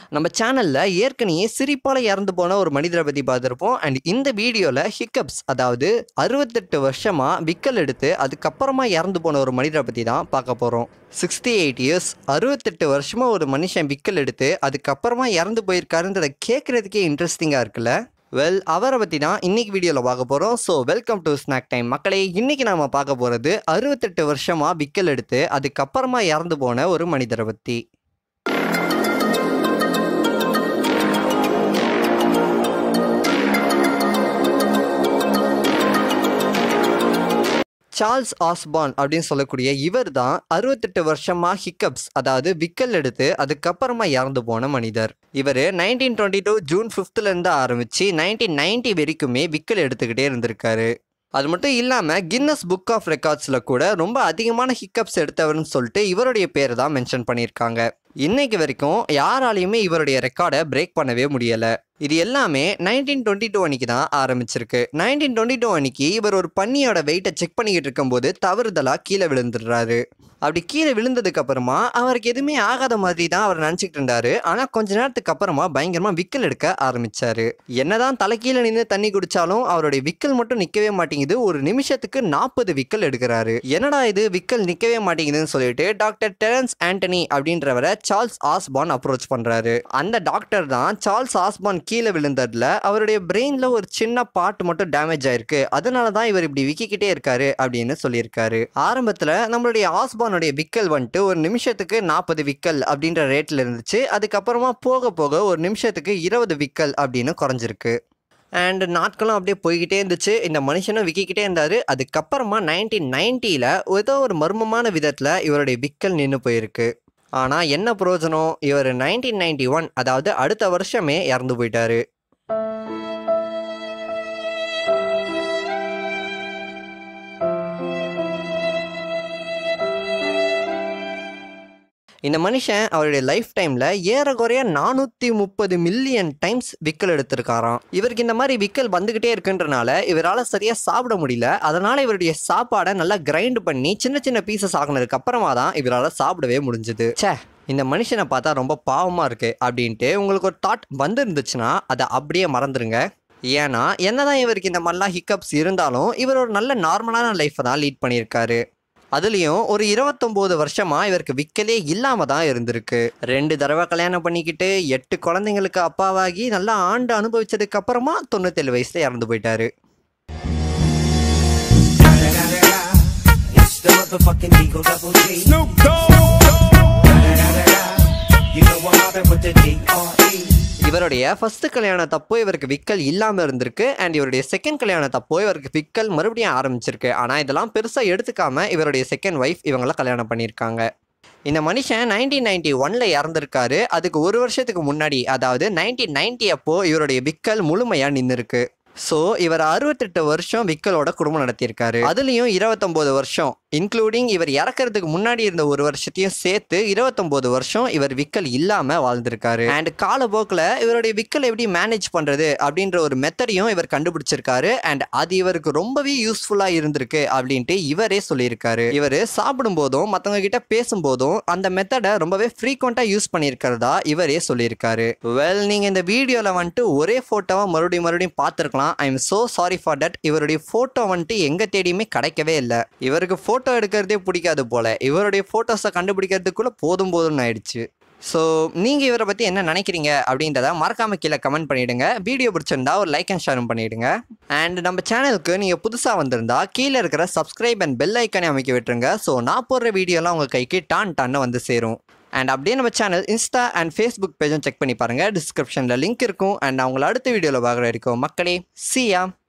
நம்ம சேனலில் ஏற்கனவே சிரிப்பால் இறந்து போன ஒரு மனிதரை பற்றி பார்த்துருப்போம் அண்ட் இந்த வீடியோவில் ஹிக்கப்ஸ் அதாவது அறுபத்தெட்டு வருஷமாக விக்கல் எடுத்து அதுக்கப்புறமா இறந்து போன ஒரு மனிதரை பற்றி தான் பார்க்க போகிறோம் சிக்ஸ்டி எயிட் இயர்ஸ் அறுபத்தெட்டு வருஷமாக ஒரு மனுஷன் விக்கல் எடுத்து அதுக்கப்புறமா இறந்து போயிருக்காருன்றதை கேட்குறதுக்கே இன்ட்ரெஸ்டிங்காக இருக்குல்ல வெல் அவரை பற்றி தான் இன்னைக்கு வீடியோவில் பார்க்க போகிறோம் so welcome to snack time மக்களே இன்னைக்கு நாம பார்க்க போகிறது அறுபத்தெட்டு வருஷமாக விக்கல் எடுத்து அதுக்கப்புறமா இறந்து போன ஒரு மனிதரை பற்றி சார்ல்ஸ் ஆஸ்பான் அப்படின்னு சொல்லக்கூடிய இவர் தான் அறுபத்தெட்டு வருஷமா ஹிக்கப்ஸ் அதாவது விக்கல் எடுத்து அதுக்கப்புறமா இறந்து போன மனிதர் இவர் நைன்டீன் டுவெண்ட்டி டூ ஜூன் ஃபிஃப்த்ல இருந்து ஆரம்பிச்சு நைன்டீன் நைன்டி வரைக்குமே விக்கல் எடுத்துக்கிட்டே இருந்திருக்காரு அது மட்டும் இல்லாமல் கின்னஸ் புக் ஆஃப் ரெக்கார்ட்ஸில் கூட ரொம்ப அதிகமான ஹிக்கப்ஸ் எடுத்தவர்னு சொல்லிட்டு இவருடைய பேர் தான் மென்ஷன் பண்ணியிருக்காங்க இன்னைக்கு வரைக்கும் யாராலையுமே இவருடைய ரெக்கார்டை பிரேக் பண்ணவே முடியலை இது எல்லாமே நைன்டீன் டுவெண்ட்டி டூ அன்னைக்கு தான் ஆரம்பிச்சிருக்கு நைன்டீன் டுவெண்ட்டி டூ அன்னைக்கு இவர் ஒரு பன்னியோட வெயிட்டை செக் பண்ணிக்கிட்டு இருக்கும்போது தவறுதலாக கீழே விழுந்துடுறாரு அப்படி கீழே விழுந்ததுக்கு அப்புறமா அவருக்கு எதுவுமே ஆகாத மாதிரி தான் அவர் நினச்சிக்கிட்டு இருந்தாரு ஆனால் கொஞ்ச நேரத்துக்கு அப்புறமா பயங்கரமா விக்கல் எடுக்க ஆரம்பிச்சாரு என்னதான் தலை கீழே நின்று தண்ணி குடிச்சாலும் அவருடைய விக்கல் மட்டும் நிற்கவே மாட்டேங்குது ஒரு நிமிஷத்துக்கு நாற்பது விக்கல் எடுக்கிறாரு என்னடா இது விக்கல் நிற்கவே மாட்டேங்குதுன்னு சொல்லிட்டு டாக்டர் டெரன்ஸ் ஆண்டனி அப்படின்றவரை சார்ல்ஸ் ஆஸ்பான் அப்ரோச் பண்றாரு அந்த டாக்டர் தான் சார்ல்ஸ் ஆஸ்பான் கீழே விழுந்ததுல அவருடைய பிரெயின்ல ஒரு சின்ன பார்ட் மட்டும் டேமேஜ் ஆயிருக்கு அதனால தான் இவர் இப்படி விக்கிக்கிட்டே இருக்காரு அப்படின்னு சொல்லியிருக்காரு ஆரம்பத்துல நம்மளுடைய ஆஸ்பானுடைய விக்கல் வந்துட்டு ஒரு நிமிஷத்துக்கு நாற்பது விக்கல் அப்படின்ற ரேட்ல இருந்துச்சு அதுக்கப்புறமா போக போக ஒரு நிமிஷத்துக்கு இருபது விக்கல் அப்படின்னு குறைஞ்சிருக்கு அண்ட் நாட்களும் அப்படியே போய்கிட்டே இருந்துச்சு இந்த மனுஷனும் விக்கிக்கிட்டே இருந்தார் அதுக்கப்புறமா நைன்டீன் நைன்ட்டியில் ஏதோ ஒரு மர்மமான விதத்தில் இவருடைய விக்கல் நின்று போயிருக்கு ஆனால் என்ன பிரயோஜனம் இவர் நைன்டீன் நைன்டி ஒன் அதாவது அடுத்த வருஷமே இறந்து போயிட்டாரு இந்த மனுஷன் அவருடைய லைஃப் டைமில் ஏறக்குறைய நானூற்றி முப்பது மில்லியன் டைம்ஸ் விக்கல் எடுத்திருக்காராம் இவருக்கு இந்த மாதிரி விக்கல் வந்துக்கிட்டே இருக்குன்றனால இவரால் சரியாக சாப்பிட முடியல அதனால் இவருடைய சாப்பாடை நல்லா கிரைண்ட் பண்ணி சின்ன சின்ன பீசஸ் ஆகினதுக்கு அப்புறமா தான் இவரால் சாப்பிடவே முடிஞ்சுது ச்சே இந்த மனுஷனை பார்த்தா ரொம்ப பாவமாக இருக்கு அப்படின்ட்டு உங்களுக்கு ஒரு தாட் வந்துருந்துச்சுன்னா அதை அப்படியே மறந்துடுங்க ஏன்னா என்னதான் இவருக்கு இந்த மாதிரிலாம் ஹிக்கப்ஸ் இருந்தாலும் இவர் ஒரு நல்ல நார்மலான லைஃப்பை தான் லீட் பண்ணியிருக்காரு அதுலேயும் ஒரு இருபத்தொம்போது வருஷமா இவருக்கு விக்கலே இல்லாம தான் இருந்திருக்கு ரெண்டு தடவை கல்யாணம் பண்ணிக்கிட்டு எட்டு குழந்தைங்களுக்கு அப்பாவாகி நல்லா ஆண்டு அனுபவிச்சதுக்கு அப்புறமா தொண்ணூத்தேழு வயசுல இறந்து போயிட்டாரு It's the motherfucking Eagle Double G. Snoop Dogg. You know I'm mobbing with the D.R.E. இவருடைய ஃபர்ஸ்ட் கல்யாண தப்போ இவருக்கு விக்கல் இல்லாமல் இருந்திருக்கு அண்ட் இவருடைய செகண்ட் கல்யாண தப்போ இவருக்கு விக்கல் மறுபடியும் ஆரம்பிச்சிருக்கு ஆனால் இதெல்லாம் பெருசாக எடுத்துக்காம இவருடைய செகண்ட் ஒய்ஃப் இவங்கள கல்யாணம் பண்ணியிருக்காங்க இந்த மனுஷன் நைன்டீன் நைன்டி ஒன்ல இறந்திருக்காரு அதுக்கு ஒரு வருஷத்துக்கு முன்னாடி அதாவது நைன்டீன் நைன்டி அப்போ இவருடைய விக்கல் முழுமையாக நின்று இருக்கு ஸோ இவர் அறுபத்தெட்டு வருஷம் விக்கலோட குடும்பம் நடத்தியிருக்காரு அதுலேயும் இருபத்தொம்போது வருஷம் இன்க்ளூடிங் இவர் இறக்கறதுக்கு முன்னாடி இருந்த ஒரு வருஷத்தையும் சேர்த்து இருபத்தொம்போது வருஷம் இவர் விக்கல் இல்லாமல் வாழ்ந்திருக்காரு அண்ட் காலப்போக்கில் இவருடைய விக்கல் எப்படி மேனேஜ் பண்ணுறது அப்படின்ற ஒரு மெத்தடையும் இவர் கண்டுபிடிச்சிருக்காரு அண்ட் அது இவருக்கு ரொம்பவே யூஸ்ஃபுல்லாக இருந்திருக்கு அப்படின்ட்டு இவரே சொல்லியிருக்காரு இவர் சாப்பிடும்போதும் மற்றவங்க கிட்ட பேசும்போதும் அந்த மெத்தடை ரொம்பவே ஃப்ரீக்வெண்ட்டாக யூஸ் பண்ணியிருக்கிறதா இவரே சொல்லியிருக்காரு வெல் நீங்கள் இந்த வீடியோவில் வந்துட்டு ஒரே ஃபோட்டோவை மறுபடியும் மறுபடியும் பார்த்துருக்கலாம் I am so sorry for that இவருடைய ஃபோட்டோ வந்துட்டு எங்கே தேடியுமே கிடைக்கவே இல்லை இவருக்கு ஃபோட்டோ எடுக்கிறதே பிடிக்காது போல இவருடைய ஃபோட்டோஸை கண்டுபிடிக்கிறதுக்குள்ளே போதும் போதும்னு ஆயிடுச்சு ஸோ நீங்கள் இவரை பற்றி என்ன நினைக்கிறீங்க அப்படின்றத மறக்காம கீழே கமெண்ட் பண்ணிவிடுங்க வீடியோ பிடிச்சிருந்தா ஒரு லைக் அண்ட் ஷேரும் பண்ணிவிடுங்க அண்ட் நம்ம சேனலுக்கு நீங்கள் புதுசாக வந்திருந்தா கீழே இருக்கிற சப்ஸ்கிரைப் அண்ட் பெல் ஐக்கனை அமைக்க விட்டுருங்க ஸோ நான் போடுற வீடியோலாம் உங்கள் கைக்கு டான் டான்னு வந்து சேரும் அண்ட் அப்படியே நம்ம சேனல் இன்ஸ்டா அண்ட் ஃபேஸ்புக் பேஜும் செக் பண்ணி பாருங்கள் டிஸ்கிரிப்ஷனில் லிங்க் இருக்கும் அண்ட் அவங்கள அடுத்த வீடியோவில் பார்க்குற வரைக்கும் மக்களே சியா